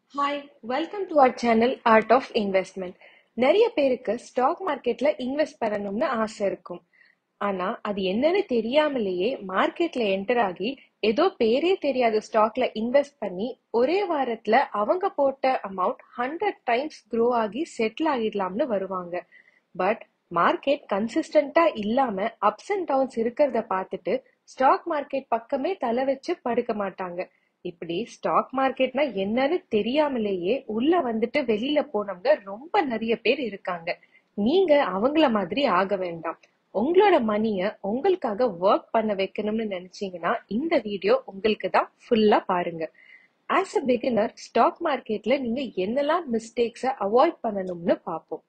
hi welcome to our channel art of investment நிறைய பேருக்கு stock மார்க்கெட்ல இன்வெஸ்ட் பண்ணணும்னு ஆசை இருக்கும் ஆனா அது என்னன்னு தெரியாமலேயே மார்க்கெட்ல என்டர் ஆகி ஏதோ பேரே தெரியாத ஸ்டாக்ல இன்வெஸ்ட் பண்ணி ஒரே வாரத்துல அவங்க போட்ட அமௌண்ட் ஹண்ட்ரட் டைம்ஸ் க்ரோ ஆகி செட்டில் ஆகிடலாம்னு வருவாங்க பட் மார்க்கெட் கன்சிஸ்டண்டா இல்லாம அப்ஸ் அண்ட் டவுன்ஸ் இருக்கிறத பார்த்துட்டு ஸ்டாக் மார்க்கெட் பக்கமே தலை வச்சு படுக்க மாட்டாங்க இப்படி ஸ்டாக் மார்க்கெட்னா என்னன்னு தெரியாமலேயே உள்ள வந்துட்டு வெளியில போனவங்க ரொம்ப நிறைய பேர் இருக்காங்க நீங்க அவங்கள மாதிரி ஆக வேண்டாம் உங்களோட மணிய உங்களுக்காக ஒர்க் பண்ண வைக்கணும்னு நினைச்சீங்கன்னா இந்த வீடியோ உங்களுக்கு தான் ஃபுல்லா பாருங்க ஆஸ் அ பிகினர் ஸ்டாக் மார்க்கெட்ல நீங்க என்னெல்லாம் மிஸ்டேக்ஸை அவாய்ட் பண்ணணும்னு பார்ப்போம்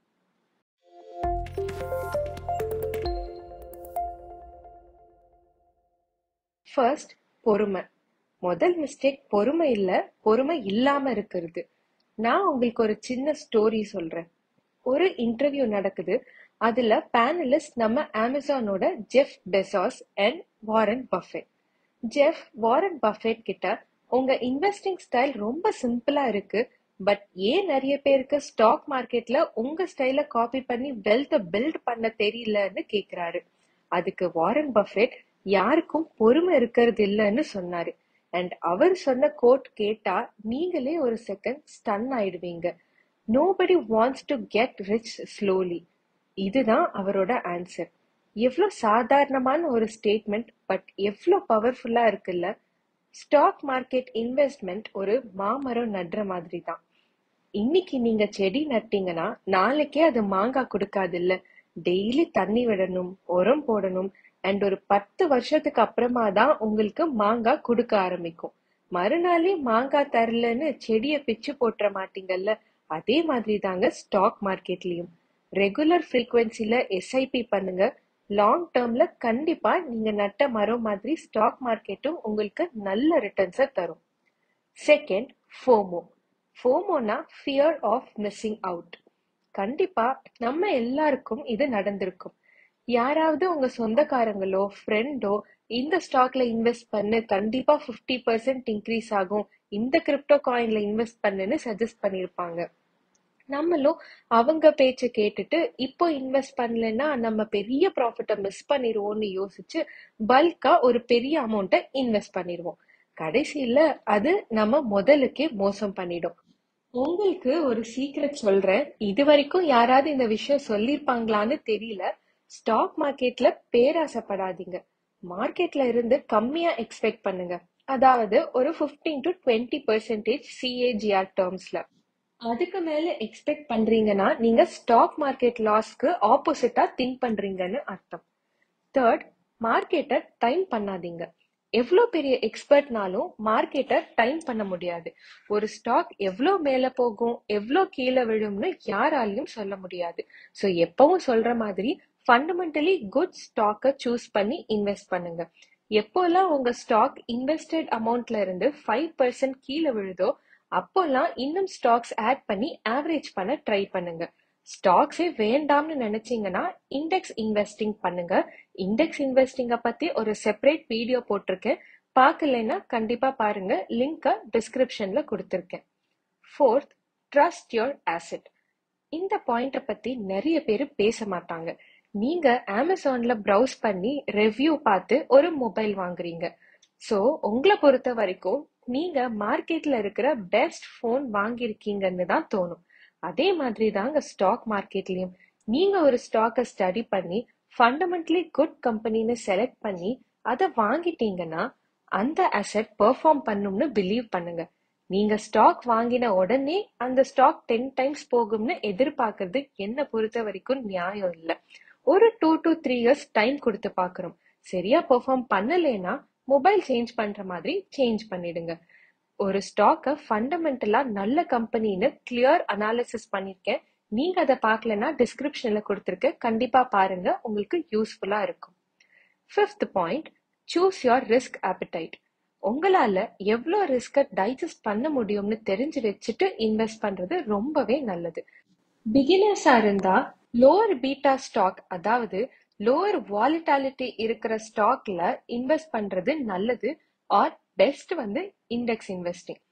ஃபர்ஸ்ட் பொறுமை முதல் மிஸ்டேக் பொறுமை இல்ல பொறுமை இல்லாம இருக்கிறது நான் உங்களுக்கு ஒரு சின்ன ஸ்டோரி சொல்றேன் ஒரு இன்டர்வியூ நடக்குது அதுல பேனலிஸ்ட் நம்ம அமேசானோட Jeff Bezos and Warren Buffett Jeff Warren Buffett கிட்ட உங்க இன்வெஸ்டிங் ஸ்டைல் ரொம்ப சிம்பிளா இருக்கு பட் ஏன் நிறைய பேருக்கு ஸ்டாக் மார்க்கெட்ல உங்க ஸ்டைல காப்பி பண்ணி வெல்த் பில்ட் பண்ண தெரியலன்னு கேக்குறாரு அதுக்கு வாரன் பஃபெட் யாருக்கும் பொறுமை இருக்கிறது இல்லைன்னு சொன்னாரு அண்ட் அவர் சொன்ன கோட் கேட்டா நீங்களே ஒரு செகண்ட் ஸ்டன் ஆயிடுவீங்க nobody wants to get rich slowly இதுதான் அவரோட ஆன்சர் எவ்வளோ சாதாரணமான ஒரு ஸ்டேட்மெண்ட் பட் எவ்வளோ பவர்ஃபுல்லா இருக்குல்ல ஸ்டாக் மார்க்கெட் இன்வெஸ்ட்மெண்ட் ஒரு மாமரம் நடுற மாதிரி தான் இன்னைக்கு நீங்க செடி நட்டீங்கன்னா நாளைக்கே அது மாங்காய் கொடுக்காது இல்ல டெய்லி தண்ணி விடணும் உரம் போடணும் அண்ட் ஒரு பத்து வருஷத்துக்கு அப்புறமா தான் உங்களுக்கு மாங்காய் கொடுக்க ஆரம்பிக்கும் மறுநாளே மாங்காய் தரலன்னு செடிய பிச்சு போட்டுற மாட்டீங்கல்ல அதே மாதிரி தாங்க ஸ்டாக் மார்க்கெட்லயும் ரெகுலர் ஃப்ரீக்வன்சில எஸ்ஐபி பண்ணுங்க லாங் டேர்ம்ல கண்டிப்பா நீங்க நட்ட மரம் மாதிரி ஸ்டாக் மார்க்கெட்டும் உங்களுக்கு நல்ல ரிட்டர்ன்ஸை தரும் செகண்ட் ஃபோமோ ஃபோமோனா ஃபியர் ஆஃப் மிஸ்ஸிங் அவுட் கண்டிப்பா நம்ம எல்லாருக்கும் இது நடந்திருக்கும் யாராவது உங்க சொந்தக்காரங்களோ ஃப்ரெண்டோ இந்த ஸ்டாக்ல இன்வெஸ்ட் பண்ணு கண்டிப்பா பிப்டி பர்சன்ட் இன்க்ரீஸ் ஆகும் இந்த கிரிப்டோ காயின்ல இன்வெஸ்ட் பண்ணுன்னு சஜஸ்ட் பண்ணிருப்பாங்க நம்மளும் அவங்க பேச்ச கேட்டுட்டு இப்போ இன்வெஸ்ட் பண்ணலன்னா நம்ம பெரிய ப்ராஃபிட்ட மிஸ் பண்ணிடுவோம்னு யோசிச்சு பல்கா ஒரு பெரிய அமௌண்ட்டை இன்வெஸ்ட் பண்ணிடுவோம் கடைசியில அது நம்ம முதலுக்கே மோசம் பண்ணிடும் உங்களுக்கு ஒரு சீக்ரெட் சொல்றேன் இது வரைக்கும் யாராவது இந்த விஷயம் சொல்லிருப்பாங்களான்னு தெரியல ஸ்டாக் மார்க்கெட்ல பேராசைப்படாதீங்க மார்க்கெட்ல இருந்து கம்மியா எக்ஸ்பெக்ட் பண்ணுங்க அதாவது ஒரு fifteen to twenty percentage CAGR டேர்ம்ஸ்ல அதுக்கு மேல எக்ஸ்பெக்ட் பண்றீங்கன்னா நீங்க ஸ்டாக் மார்க்கெட் லாஸ்க்கு ஆப்போசிட்டா திங்க் பண்றீங்கன்னு அர்த்தம் தேர்ட் மார்க்கெட்டை டைம் பண்ணாதீங்க எவ்வளோ பெரிய எக்ஸ்பர்ட்னாலும் மார்க்கெட்டை டைம் பண்ண முடியாது ஒரு ஸ்டாக் எவ்வளோ மேல போகும் எவ்வளோ கீழே விழும்னு யாராலையும் சொல்ல முடியாது ஸோ எப்பவும் சொல்ற மாதிரி ஃபண்டமெண்டலி குட் ஸ்டாக்கை சூஸ் பண்ணி இன்வெஸ்ட் பண்ணுங்க எப்போல்லாம் உங்க ஸ்டாக் இன்வெஸ்டட் அமௌண்ட்ல இருந்து ஃபைவ் பர்சன்ட் கீழே விழுதோ அப்போல்லாம் இன்னும் ஸ்டாக்ஸ் ஆட் பண்ணி ஆவரேஜ் பண்ண ட்ரை பண்ணுங்க ஸ்டாக்ஸே வேண்டாம்னு நினைச்சீங்கன்னா இண்டெக்ஸ் இன்வெஸ்டிங் பண்ணுங்க இண்டெக்ஸ் இன்வெஸ்டிங்க பத்தி ஒரு செப்பரேட் வீடியோ போட்டிருக்கேன் பார்க்கலைன்னா கண்டிப்பா பாருங்க லிங்க டிஸ்கிரிப்ஷன்ல கொடுத்துருக்கேன் ஃபோர்த் ட்ரஸ்ட் யோர் ஆசெட் இந்த பாயிண்ட பத்தி நிறைய பேர் பேச மாட்டாங்க நீங்க அமேசான்ல ப்ரௌஸ் பண்ணி ரெவ்யூ பார்த்து ஒரு மொபைல் வாங்குறீங்க சோ உங்களை பொறுத்த வரைக்கும் நீங்க மார்க்கெட்ல இருக்கிற பெஸ்ட் போன் வாங்கியிருக்கீங்கன்னு தான் தோணும் அதே மாதிரி தாங்க ஸ்டாக் மார்க்கெட்லயும் நீங்க ஒரு ஸ்டாக்கை ஸ்டடி பண்ணி ஃபண்டமெண்டலி குட் கம்பெனின்னு செலக்ட் பண்ணி அதை வாங்கிட்டீங்கன்னா அந்த அசெட் பெர்ஃபார்ம் பண்ணும்னு பிலீவ் பண்ணுங்க நீங்க ஸ்டாக் வாங்கின உடனே அந்த ஸ்டாக் டென் டைம்ஸ் போகும்னு எதிர்பார்க்கறது என்ன பொறுத்த வரைக்கும் நியாயம் இல்லை ஒரு two to three years time கொடுத்து பாக்குறோம் சரியா பெர்ஃபார்ம் பண்ணலைன்னா மொபைல் சேஞ்ச் பண்ற மாதிரி சேஞ்ச் பண்ணிடுங்க ஒரு ஸ்டாக்கை ஃபண்டமெண்டலா நல்ல கம்பெனின்னு கிளியர் அனாலிசிஸ் பண்ணிருக்கேன் நீங்க அதை பார்க்கலன்னா டிஸ்கிரிப்ஷன்ல கொடுத்துருக்க கண்டிப்பா பாருங்க உங்களுக்கு யூஸ்ஃபுல்லா இருக்கும் fifth point choose your risk appetite உங்களால எவ்வளோ ரிஸ்கை டைஜஸ்ட் பண்ண முடியும்னு தெரிஞ்சு வச்சுட்டு இன்வெஸ்ட் பண்றது ரொம்பவே நல்லது பிகினர்ஸா இருந்தா லோவர் பீட்டா ஸ்டாக் அதாவது லோவர் வாலிட்டாலிட்டி இருக்கிற ஸ்டாக்ல இன்வெஸ்ட் பண்றது நல்லது ஆர் பெஸ்ட் வந்து இண்டெக்ஸ் இன்வெஸ்டிங்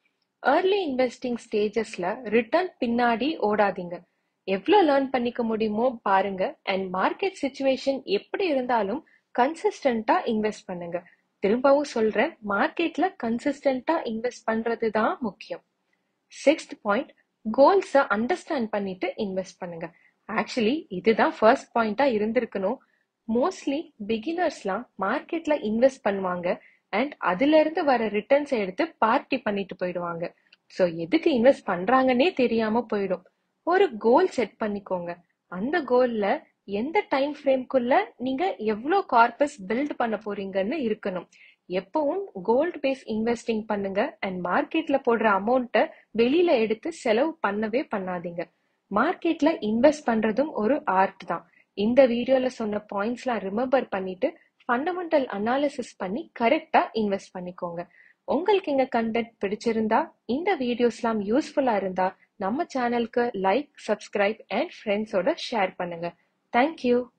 ஏர்லி இன்வெஸ்டிங் ஸ்டேஜஸ்ல ரிட்டர்ன் பின்னாடி ஓடாதீங்க எவ்வளோ லேர்ன் பண்ணிக்க முடியுமோ பாருங்க அண்ட் மார்க்கெட் சுச்சுவேஷன் எப்படி இருந்தாலும் கன்சிஸ்டண்டா இன்வெஸ்ட் பண்ணுங்க திரும்பவும் சொல்றேன் மார்க்கெட்ல கன்சிஸ்டண்டா இன்வெஸ்ட் பண்றது தான் முக்கியம் சிக்ஸ்த் பாயிண்ட் கோல்ஸை அண்டர்ஸ்டாண்ட் பண்ணிட்டு இன்வெஸ்ட் பண்ணுங்க ஆக்சுவலி இதுதான் ஃபர்ஸ்ட் பாயிண்டா இருந்திருக்கணும் மோஸ்ட்லி பிகினர்ஸ்லாம் மார்க்கெட்ல இன்வெஸ்ட் பண்ணுவாங்க அண்ட் அதுல இருந்து வர ரிட்டர்ன்ஸ் எடுத்து பார்ட்டி பண்ணிட்டு போயிடுவாங்க ஸோ எதுக்கு இன்வெஸ்ட் பண்றாங்கன்னே தெரியாம போயிடும் ஒரு கோல் செட் பண்ணிக்கோங்க அந்த கோல்ல எந்த டைம் ஃப்ரேம்குள்ள நீங்க எவ்வளோ கார்பஸ் பில்ட் பண்ண போறீங்கன்னு இருக்கணும் எப்பவும் கோல்ட் பேஸ் இன்வெஸ்டிங் பண்ணுங்க அண்ட் மார்க்கெட்ல போடுற அமௌண்ட்டை வெளியில எடுத்து செலவு பண்ணவே பண்ணாதீங்க மார்க்கெட்ல இன்வெஸ்ட் பண்றதும் ஒரு ஆர்ட் தான் இந்த வீடியோல சொன்ன பாயிண்ட்ஸ்லாம் ரிமெம்பர் பண்ணிட்டு ஃபண்டமெண்டல் அனாலிசிஸ் பண்ணி கரெக்டா இன்வெஸ்ட் பண்ணிக்கோங்க உங்களுக்கு இந்த கண்டென்ட் பிடிச்சிருந்தா இந்த வீடியோஸ்லாம் யூஸ்ஃபுல்லா இருந்தா நம்ம சேனலுக்கு லைக் சப்ஸ்கிரைப் அண்ட் ஃப்ரெண்ட்ஸோட ஷேர் பண்ணுங்க தேங்க்யூ